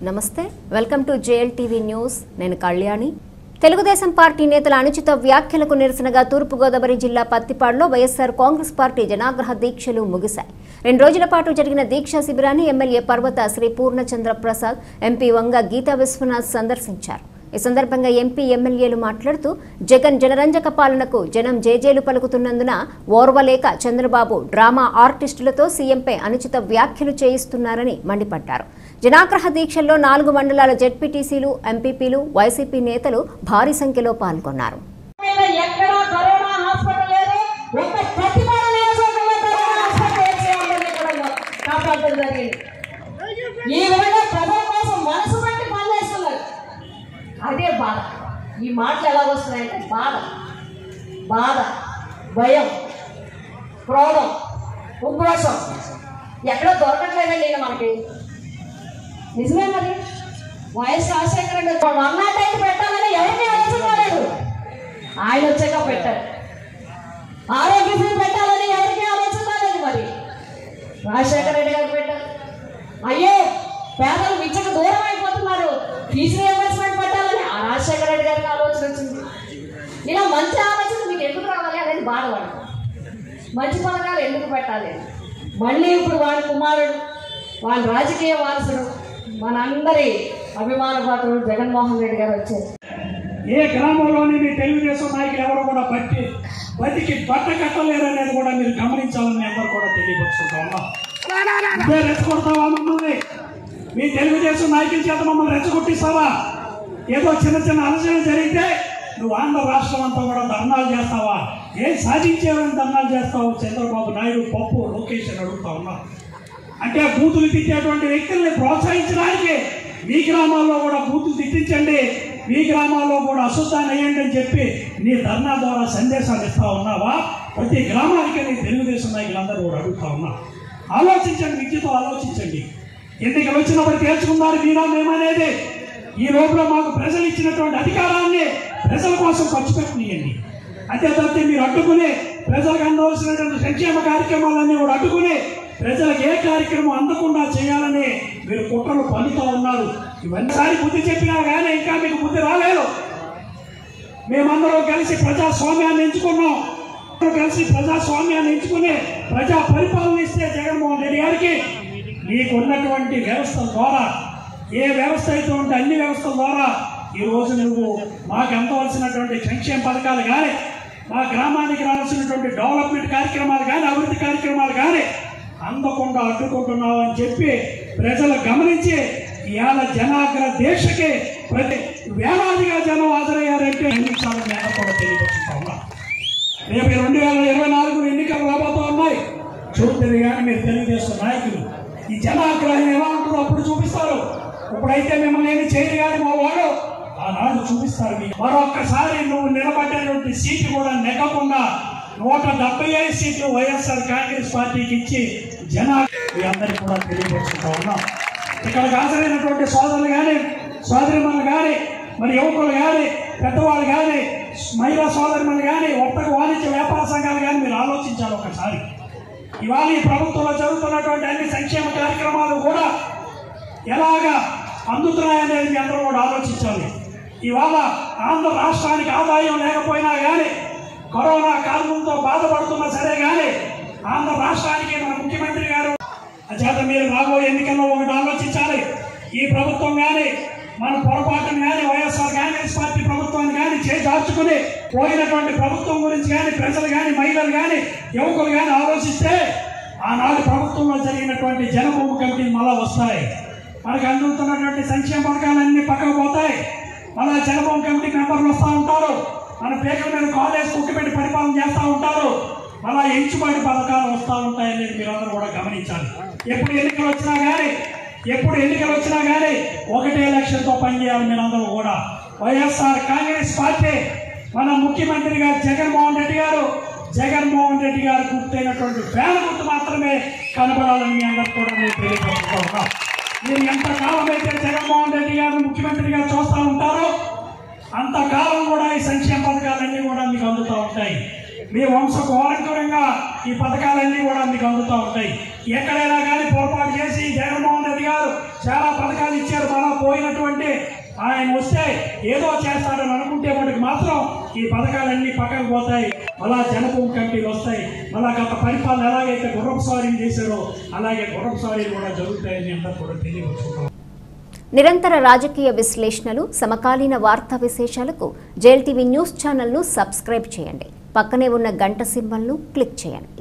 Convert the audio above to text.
నమస్తే welcome to JL TV news నేను Kalyani Telugu Desam party నేతల అనుచిత వ్యాఖ్యలకు నిరసనగా తూర్పుగోదావరి జిల్లా పత్తిపాడులో వైఎస్ఆర్ కాంగ్రెస్ పార్టీ జనాగ్రహ దీక్షలు ముగిశాయి రెండు రోజుల పాటు జరిగిన దీక్షా శిబిరాన్ని ఎమ్మెల్యే పర్వత శ్రీ పూర్ణచంద్ర ప్రసాద్ ఎంపీ వంగ గీతా విశ్వనాథ్ సందర్శించారు ఈ సందర్భంగా ఎంపీ ఎమ్మెల్యేలు మాట్లాడుతూ జగన్ జనరంజక పాలనకు జనం జేజేలు పలుకుతున్నందున ఓర్వలేక చంద్రబాబు డ్రామా ఆర్టిస్టులతో సీఎంపై అనుచిత వ్యాఖ్యలు చేయిస్తున్నారని మండిపడ్డారు జనాగ్రహ దీక్షల్లో నాలుగు మండలాల జెడ్పీటీసీలు ఎంపీపీలు వైసీపీ నేతలు భారీ సంఖ్యలో పాల్గొన్నారు మీద ఎక్కడా కరోనా హాస్పిటల్ లేదు ఒక్క ప్రతిపాడు నియోజకవర్గంలో కరోనా హాస్పిటల్ వేసి అందరినీ కూడా కాపాడడం జరిగింది ఈ విధంగా ప్రజల కోసం మనసు పెట్టి పనిచేస్తున్నారు అదే బాధ ఈ మాటలు ఎలా వస్తున్నాయంటే బాధ బాధ భయం క్రోధం ఉగ్రోషం ఎక్కడ దొరకట్లేదండి ఈయన మనకి నిజమే మరి YS Rajasekhara Reddy one not eight పెట్టాలని ఎవరిని ఆలోచించలేదు ఆయన వచ్చాక పెట్టారు ఆరోగ్యశ్రీ పెట్టాలని ఎవరికి ఆలోచన రాలేదు మరి రాజశేఖర రెడ్డి గారు పెట్టారు అయ్యో పేదలు విద్యకు దూరం అయిపోతున్నారు ఫీజు రియంబర్స్మెంట్ పెట్టాలని ఆ రాజశేఖర రెడ్డి గారికి ఆలోచన వచ్చింది ఇలా మంచి ఆలోచన మీకు ఎందుకు రావాలి అనేది బాధపడు మంచి పథకాలు ఎందుకు పెట్టాలి మళ్ళీ ఇప్పుడు వాడి కుమారుడు వాళ్ళ రాజకీయ వారసుడు మనందరి అభిమాన పాత్రుడు జగన్మోహన్ రెడ్డి గారు వచ్చారు ఏ గ్రామంలోని మీ తెలుగుదేశం నాయకులు ఎవరు కూడా బట్టి బతికి బట్ట కట్టలేరు అనేది కూడా మీరు గమనించాలని మీ అందరూ కూడా తెలియపరుచుకుంటా ఉన్నాం ఇదే రెచ్చగొడతావా మమ్మల్ని మీ తెలుగుదేశం నాయకుల చేత మమ్మల్ని రెచ్చగొట్టిస్తావా ఏదో చిన్న చిన్న అలసన జరిగితే నువ్వు ఆంధ్ర రాష్ట్రం అంతా కూడా ధర్నాలు చేస్తావా ఏం సాధించేవని ధర్నాలు చేస్తావు చంద్రబాబు నాయుడు పప్పు లోకేష్ అని అడుగుతా ఉన్నావు అంటే బూతులు తిట్టేటువంటి వ్యక్తుల్ని ప్రోత్సహించడానికి మీ గ్రామాల్లో కూడా బూతులు తిట్టించండి మీ గ్రామాల్లో కూడా అశుద్ధాన్ని వేయండి అని చెప్పి నీ ధర్నా ద్వారా సందేశాలు ఇస్తా ఉన్నావా ప్రతి గ్రామానికి నీ తెలుగుదేశం నాయకులందరూ కూడా అడుగుతా ఉన్నా ఆలోచించండి విద్యతో ఆలోచించండి ఎన్నికలు వచ్చినప్పుడు తేల్చుకున్నారు మీరా మేమనేది ఈ లోపల మాకు ప్రజలు ఇచ్చినటువంటి అధికారాన్ని ప్రజల కోసం ఖర్చు పెట్టనియండి అంతే తప్పితే మీరు అడ్డుకుని ప్రజలకు అందవలసినటువంటి సంక్షేమ కార్యక్రమాలన్నీ కూడా అడ్డుకుని ప్రజలకు ఏ కార్యక్రమం అందకుండా చేయాలని మీరు కుట్రలు పన్నుతూ ఉన్నారు ఇవన్నీసారి బుద్ధి చెప్పినా కానీ ఇంకా మీకు బుద్ధి రాలేదు మేమందరం కలిసి ప్రజాస్వామ్యాన్ని ఎంచుకున్నాం అందరం కలిసి ప్రజాస్వామ్యాన్ని ఎంచుకుని ప్రజా పరిపాలన ఇస్తే జగన్మోహన్ రెడ్డి గారికి నీకు ఉన్నటువంటి వ్యవస్థ ద్వారా ఏ వ్యవస్థ అయితే ఉంటే అన్ని వ్యవస్థల ద్వారా ఈ రోజు నువ్వు మాకు అందవలసినటువంటి సంక్షేమ పథకాలు కానీ మా గ్రామానికి రావాల్సినటువంటి డెవలప్మెంట్ కార్యక్రమాలు కానీ అభివృద్ధి కార్యక్రమాలు కానీ అందకుండా అడ్డుకుంటున్నావు అని చెప్పి ప్రజలు గమనించి ఇవాళ జనాగ్ర దీక్షకి ప్రతి వేలాదిగా జనం హాజరయ్యారంటే ఎన్నికలు నేను కూడా తెలియపరుచుతా ఉన్నా రేపు రెండు వేల ఇరవై నాలుగు ఎన్నికలు రాబోతూ ఉన్నాయి చూద్దరు కానీ మీరు తెలుగుదేశం నాయకులు ఈ జనాగ్రహం ఎలా ఉంటుందో అప్పుడు చూపిస్తారు ఇప్పుడైతే మిమ్మల్ని ఏమి చేయరు కానీ మా వాడు ఆనాడు చూపిస్తారు మీకు మరొక్కసారి నువ్వు నిలబడ్డటువంటి సీటు కూడా నెగ్గకుండా నూట డెబ్బై ఐదు సీట్లు వైఎస్ఆర్ కాంగ్రెస్ పార్టీకి ఇచ్చి జనా మీ అందరికీ కూడా తెలియపరుచుకుంటా ఉన్నాం ఇక్కడికి హాజరైనటువంటి సోదరులు కానీ సోదరిమణులు కానీ మరి యువకులు కానీ పెద్దవాళ్ళు కానీ మహిళా సోదరిమణులు కానీ వర్తక వాణిజ్య వ్యాపార సంఘాలు కానీ మీరు ఆలోచించాలి ఒకసారి ఇవాళ ఈ ప్రభుత్వంలో జరుగుతున్నటువంటి అన్ని సంక్షేమ కార్యక్రమాలు కూడా ఎలాగా అందుతున్నాయనేది మీ అందరూ కూడా ఆలోచించాలి ఇవాళ ఆంధ్ర రాష్ట్రానికి ఆదాయం లేకపోయినా కానీ కరోనా కారణంతో బాధపడుతున్నా సరే కానీ ఆంధ్ర రాష్ట్రానికి మన ముఖ్యమంత్రి గారు చేత మీరు రాబోయే ఎన్నికల్లో ఒకటి ఆలోచించాలి ఈ ప్రభుత్వం కానీ మన పొరపాటును కానీ వైఎస్ఆర్ కాంగ్రెస్ పార్టీ ప్రభుత్వాన్ని కానీ చేజార్చుకుని పోయినటువంటి ప్రభుత్వం గురించి కానీ ప్రజలు కానీ మహిళలు కానీ యువకులు కానీ ఆలోచిస్తే ఆనాడు ప్రభుత్వంలో జరిగినటువంటి జనభూమి కమిటీ మళ్ళా వస్తాయి మనకు అందుతున్నటువంటి సంక్షేమ పథకాలన్నీ పక్కకు పోతాయి మళ్ళా జనభూమి కమిటీ మెంబర్లు వస్తూ ఉంటారు మన పేకల మీద కాలేజ్ కుక్కి పెట్టి పరిపాలన చేస్తూ ఉంటారు మళ్ళా ఎంచుబడి పథకాలు వస్తూ ఉంటాయనేది మీరందరూ కూడా గమనించాలి ఎప్పుడు ఎన్నికలు వచ్చినా కానీ ఎప్పుడు ఎన్నికలు వచ్చినా కానీ ఒకటే లక్ష్యంతో పనిచేయాలి మీరందరూ కూడా వైఎస్ఆర్ కాంగ్రెస్ పార్టీ మన ముఖ్యమంత్రి గారు జగన్మోహన్ రెడ్డి గారు జగన్మోహన్ రెడ్డి గారు గుర్తైనటువంటి వేల గుర్తు మాత్రమే కనబడాలని మీ అందరూ కూడా నేను తెలియజేస్తూ ఉన్నాం మీరు ఎంతకాలం అయితే జగన్మోహన్ రెడ్డి గారు ముఖ్యమంత్రిగా చూస్తూ ఉంటారో అంతకాలం కూడా ఈ సంక్షేమ పథకాలన్నీ కూడా మీకు అందుతూ ఉంటాయి మీ వంశ ఘోరంకరంగా ఈ పథకాలన్నీ కూడా మీకు అందుతూ ఉంటాయి ఎక్కడైనా కానీ పొరపాటు చేసి జగన్మోహన్ రెడ్డి రెడ్డి గారు చాలా పథకాలు ఇచ్చారు మళ్ళా పోయినటువంటి ఆయన వస్తే ఏదో చేస్తాడని అనుకుంటే మనకి మాత్రం ఈ పథకాలన్నీ పక్కకు పోతాయి మళ్ళా జనభూమి కమిటీలు వస్తాయి మళ్ళా గత పరిపాలన ఎలాగైతే గుర్రపు స్వారీలు చేశారో అలాగే గుర్రపు స్వారీలు కూడా జరుగుతాయని అందరూ కూడా తెలియపరుచుకుంటాం నిరంతర రాజకీయ విశ్లేషణలు సమకాలీన వార్తా విశేషాలకు జేఎల్ టీవీ న్యూస్ ఛానల్ను సబ్స్క్రైబ్ చేయండి పక్కనే ఉన్న గంట సింబల్ను క్లిక్ చేయండి